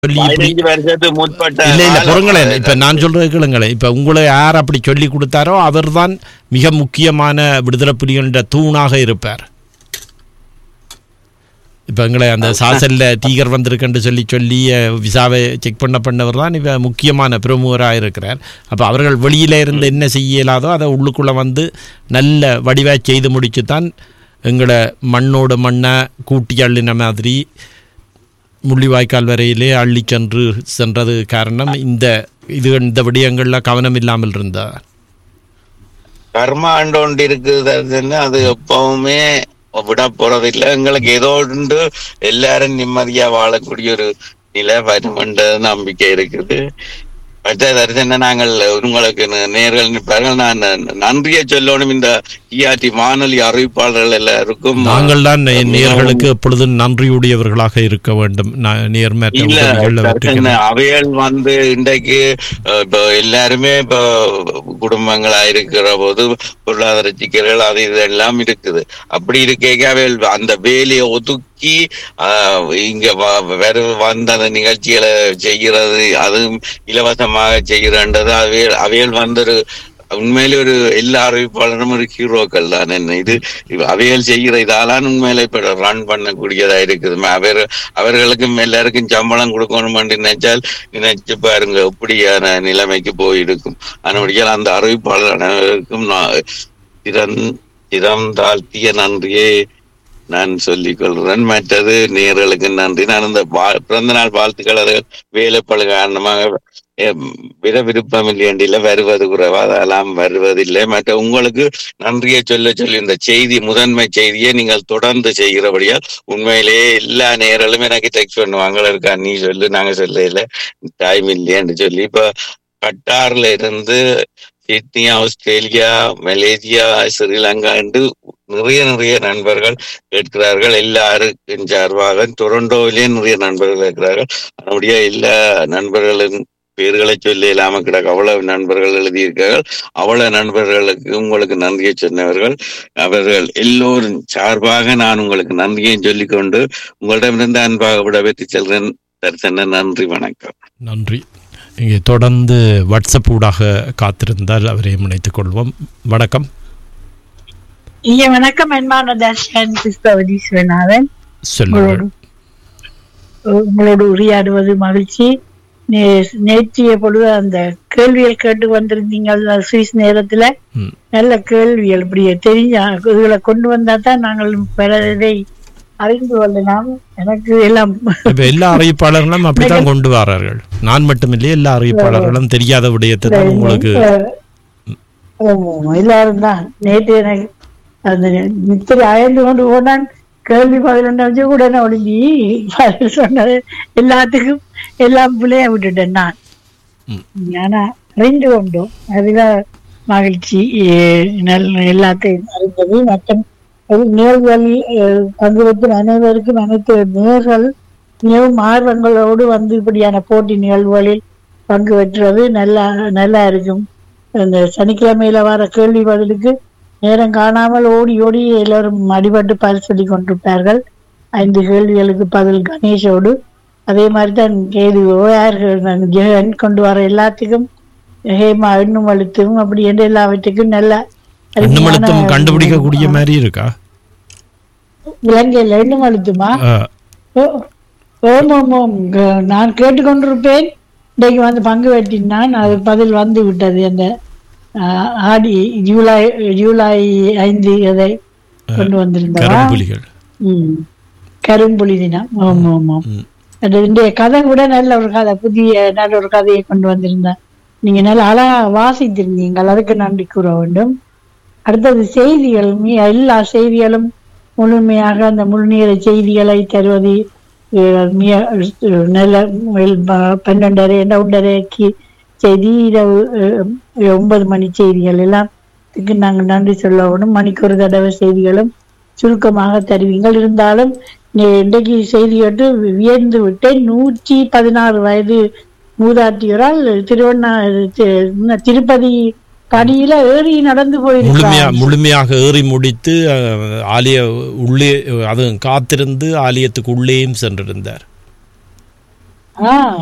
சொல்லி இப்படி பதினஞ்சு வருஷத்துக்கு முற்பட்ட இல்ல இல்ல காலம் பொறுங்களேன் இப்ப நான் சொல்றது கேளுங்களேன் இப்ப உங்களை யார் அப்படி சொல்லி கொடுத்தாரோ அவர்தான் மிக முக்கியமான விடுதலை புலிகளின் தூணாக இருப்பார் இப்ப எங்களை அந்த சாசல்ல டீகர் வந்திருக்குன்னு சொல்லி சொல்லி அஹ், விசாவை செக் பண்ண பண்ணவர் தான் இவ முக்கியமான பிரமுகராக இருக்கிறார் அப்ப அவர்கள் வெளியில இருந்து என்ன செய்ய இயலாதோ அதை உள்ளுக்குள்ள வந்து நல்ல வடிவா செய்து முடிச்சு தான் எங்களை மண்ணோடு மண்ணை கூட்டி அள்ளின மாதிரி முள்ளிவாய்க்கால் வரையிலே அள்ளி சென்று சென்றது காரணம் இந்த இது இந்த விடயங்கள்ல கவனம் இல்லாமல் இருந்தார் கர்மா ஆண்டோண்டு இருக்குதுன்னு அது எப்பவுமே விட போறதில்லை எங்களுக்கு ஏதோ ஒன்று எல்லாரும் நிம்மதியா வாழக்கூடிய ஒரு நிலை வருமென்ற நம்பிக்கை இருக்குது மற்ற தரிசன நாங்கள் உங்களுக்கு நே- நேர்கள் நிற்பார்கள் நான் நன்றியை சொல்லணும் இந்த டிஆர்டி வானொலி அறிவிப்பாளர்கள் எல்லாருக்கும் நாங்கள் தான் நே- நேயர்களுக்கு எப்பொழுதும் நன்றியுடையவர்களாக இருக்க வேண்டும் ந- நேர்மையற்ற இல்ல உதவிகள் தரிசன அவற்றுக்கு அவைகள் வந்து இன்றைக்கு அஹ், இப்போ எல்லாருமே இப்போ குடும்பங்களா இருக்கிற போது பொருளாதார சிக்கல்கள் அது இது எல்லாம் இருக்குது அப்படி இருக்க அவைகள் அந்த வேலையை ஒதுக்கி ஆஹ், இங்க வ- வேற வந்த அந்த நிகழ்ச்சிகளை செய்கிறது அதுவும் இலவசமாக செய்கிறன்றது அவைகள் அவைகள் வந்து ஒரு உண்மையிலே ஒரு எல்லா அறிவிப்பாளரும் ஒரு ஹீரோக்கள் தான் என்ன இது இது அவைகள் செய்கிற இதாலான் உண்மையில இப்ப ரன் பண்ணக்கூடியதா இருக்குது ம- அவர் அவர்களுக்கும் எல்லாருக்கும் சம்பளம் கொடுக்கணும் நினைச்சால் நினைச்சு பாருங்க எப்படியான நிலைமைக்கு போயிருக்கும் அதனுடைய அந்த அறிவிப்பாளர் அனைவருக்கும் நான் இதன் இதம் தாழ்த்திய நன்றியே நான் சொல்லிக் கொள்கிறேன் மற்றது நேர்களுக்கு நன்றி நான் இந்த வா- பிறந்த நாள் வாழ்த்துக்கள் அது வேலைப்பழு காரணமாக எம், வித விருப்பம் இல்லையண்டில வருவது குறைவா அதெல்லாம் வருவதில்லை மற்ற உங்களுக்கு நன்றியை சொல்ல சொல்லி இந்த செய்தி முதன்மை செய்தியை நீங்கள் தொடர்ந்து செய்கிறபடியால் உண்மையிலேயே எல்லா நேரலும் எனக்கு டெக்ஸ்ட் பண்ணுவாங்க இருக்கா நீ சொல்லு நாங்க சொல்ல இல்ல டைம் இல்லையான்னு சொல்லி இப்ப கட்டார்ல இருந்து சிட்னி ஆஸ்திரேலியா மலேசியா ஸ்ரீலங்கா என்று நிறைய நிறைய நண்பர்கள் கேட்கிறார்கள் எல்லாருக்கும் சார்பாக டொரண்டோவிலே நிறைய நண்பர்கள் இருக்கிறார்கள் அதனுடைய எல்லா நண்பர்களின் பேர்களை சொல்லி இல்லாம கிடக்கு அவ்வளவு நண்பர்கள் எழுதியிருக்கார்கள் அவ்வளவு நண்பர்களுக்கு உங்களுக்கு நன்றியை சொன்னவர்கள் அவர்கள் எல்லோரும் சார்பாக நான் உங்களுக்கு நன்றியை சொல்லிக்கொண்டு உங்களிடமிருந்து அன்பாக விடபெற்று செல்கிறேன் தரிசன நன்றி வணக்கம் நன்றி இங்கே தொடர்ந்து வாட்ஸ்அப் ஊடாக காத்திருந்தால் அவரை இணைத்துக் கொள்வோம் வணக்கம் ஐயா வணக்கம் அன்பான தர்ஷன் கிறிஸ்தவதி சிவநாதன் சொல்லுங்கள் உங்களோடு உங்களோடு உரையாடுவது மகிழ்ச்சி நே- நேற்றைய பொழுது அந்த கேள்விகள் கேட்டு வந்திருந்தீங்க சுவிஸ் நேரத்துல ம். நல்ல கேள்விகள் இப்படி தெரிஞ்ச இதுகளை கொண்டு வந்தா தான் நாங்கள் பிறரை அறிந்து கொள்ளலாம் எனக்கு எல்லாம் இப்ப எல்லா அறிவிப்பாளர்களும் அப்படித்தான் கொண்டு வரார்கள் நான் மட்டுமில்லை எல்லா அறிவிப்பாளர்களும் தெரியாத விடயத்தை தான் உங்களுக்கு ஆமா, எல்லாரும் தான் நேற்று எனக்கு அந்த நித்திரை அயர்ந்து கொண்டு போனான் கேள்வி பதினொன்று வச்சு கூட நான் ஒளிஞ்சி பதில் சொன்னது எல்லாத்துக்கும் எல்லாம் பிள்ளைய விட்டுட்டேன் நான் ம். ஆனா அறிந்து கொண்டோம் அதுல மகிழ்ச்சி ஏ, நல்ல எல்லாத்தையும் அறிந்தது மற்றும் ஒரு நேர்களில் அஹ், பங்கு பெற்ற அனைவருக்கும் அனைத்து நேர்கள் மிகவும் ஆர்வங்களோடு வந்து இப்படியான போட்டி நிகழ்வுகளில் பங்கு பெற்றது நல்லா நல்லா இருக்கும் இந்த சனிக்கிழமையில வர கேள்வி பதிலுக்கு நேரம் காணாமல் ஓடி ஓடி எல்லாரும் அடிபட்டு பதில் சொல்லி கொண்டிருப்பார்கள் ஐந்து கேள்விகளுக்கு பதில் கணேஷோடு அதே மாதிரி தான் கேது ஓயார்கள் நான் ஜெகன் கொண்டு வர எல்லாத்துக்கும் ஹேமா எண்ணும் அழுத்தும் அப்படி என்று எல்லாவற்றுக்கும் நல்ல எண்ணம் அழுத்தம் கண்டுபிடிக்கக்கூடிய மாதிரி இருக்கா இலங்கையில் எண்ணும் அழுத்துமா அஹ், ஓ ஓம் ஓம் ஓம் க- நான் கேட்டுக்கொண்டிருப்பேன் இன்றைக்கு வந்து பங்கு வெட்டினான் அது பதில் வந்து விட்டது அந்த ஆ, ஆடி ஜூலை ஜூலை ஐந்து அதை கொண்டு வந்திருந்தவா கரும்புலிகள் ம் கரும்புலி தினம் ஓம் ஓம் ஓம் ம். அது இன்றைய கதை கூட நல்ல ஒரு கதை புதிய நல்ல ஒரு கதையை கொண்டு வந்திருந்தா நீங்க நல்ல அழகா வாசித்திருந்தீங்க அதுக்கு நன்றி கூற வேண்டும் அடுத்தது செய்திகள் மீ- எல்லா செய்திகளும் முழுமையாக அந்த முழுநீர செய்திகளை தருவது அஹ், மிக அஹ், நல்ல மெல்- ப- பன்னெண்டரை ஒன்றரைக்கு செய்தி இரவு அஹ், ஒன்பது மணி செய்திகள் எல்லாம் இதுக்கு நாங்கள் நன்றி சொல்ல வேண்டும் மணிக்கு ஒரு தடவை செய்திகளும் சுருக்கமாக தருவீங்கள் இருந்தாலும் நே- இன்றைக்கு செய்தி கேட்டு வியந்து விட்டேன் நூற்றி பதினாறு வயது மூதாட்டியரால் திருவண்ணா தி- திருப்பதி படியில ஏறி நடந்து முழுமையா போயிருக்காங்க முழுமையாக ஏறி முடித்து அஹ், ஆலய உள்ளே அது காத்திருந்து ஆலயத்துக்கு உள்ளேயும் சென்றிருந்தார் ஆ